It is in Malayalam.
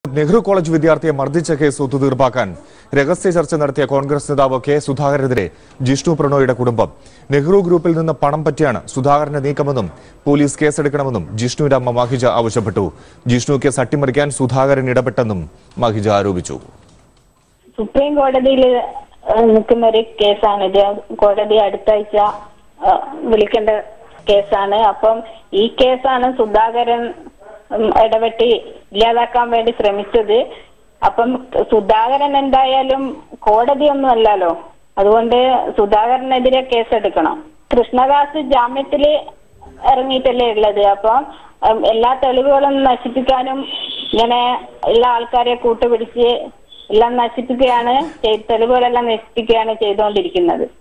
നെഹ്റു കോളേജ് വിദ്യാർത്ഥിയെ മർദ്ദിച്ച കേസ് ഒത്തുതീർപ്പാക്കാൻ രഹസ്യ ചർച്ച നടത്തിയ കോൺഗ്രസ് നേതാവ് കെ സുധാകരനെതിരെ ജിഷ്ണു പ്രണോയുടെ കുടുംബം നെഹ്റു ഗ്രൂപ്പിൽ നിന്ന് പണം പറ്റിയാണ് സുധാകരന്റെ നീക്കമെന്നും പോലീസ് കേസെടുക്കണമെന്നും ജിഷ്ണുവിന്റെ അമ്മ മഹിജ ആവശ്യപ്പെട്ടു ജിഷ്ണു കേസ് അട്ടിമറിക്കാൻ സുധാകരൻ ഇടപെട്ടെന്നും മഹിജ ആരോപിച്ചു സുപ്രീം കോടതിയിൽ നിൽക്കുന്ന ഒരു കേസാണിത് കോടതി അടുത്ത ആഴ്ച ആ, വിളിക്കേണ്ട കേസാണ് അപ്പം ഈ കേസാണ് സുധാകരൻ ഉം, ഇടപെട്ട് ഇല്ലാതാക്കാൻ വേണ്ടി ശ്രമിച്ചത് അപ്പം സുധാകരൻ എന്തായാലും കോടതിയൊന്നും അല്ലല്ലോ അതുകൊണ്ട് സുധാകരനെതിരെ കേസെടുക്കണം കൃഷ്ണദാസ് ജാമ്യത്തില് ഇറങ്ങിയിട്ടല്ലേ ഉള്ളത് അപ്പം ഉം, എല്ലാ തെളിവുകളും നശിപ്പിക്കാനും ഇങ്ങനെ ഉള്ള ആൾക്കാരെ കൂട്ടുപിടിച്ച് എല്ലാം നശിപ്പിക്കുകയാണ് ചെയ്- തെളിവുകളെല്ലാം നശിപ്പിക്കുകയാണ് ചെയ്തുകൊണ്ടിരിക്കുന്നത്